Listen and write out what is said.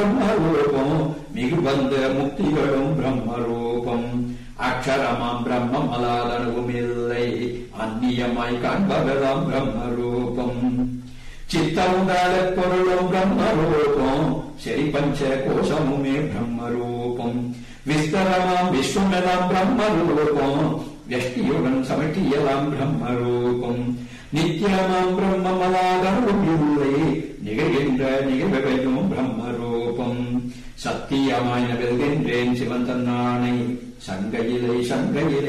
பிரம்மரூபம் மிகு வந்த முக்திகளும் பிரம்மரூபம் அக்ஷரமாம் பிரம்மம் அலாதனவுமில்லை அந்நியமாய் காண்பதெல்லாம் பிரம்மரூபம் சித்தமுண்டால பொருளும் பிரம்மரூபம் சரி பஞ்ச கோஷமுமே பிரம்மரூபம் விஸ்தரமாம் விஸ்வமெல்லாம் பிரம்மரூபம் வெஷ்டியுடன் சமட்டியலாம் பிரம்மரூபம் நித்தியமாம் பிரம்மமலாதரும் இல்லை நிகழ்கின்ற நிகழ்வையும் பிரம்மரூபம் சத்தியமாய் வெல்கின்றேன் சிவன் தன்னானை சங்கையிலை சங்கையிலை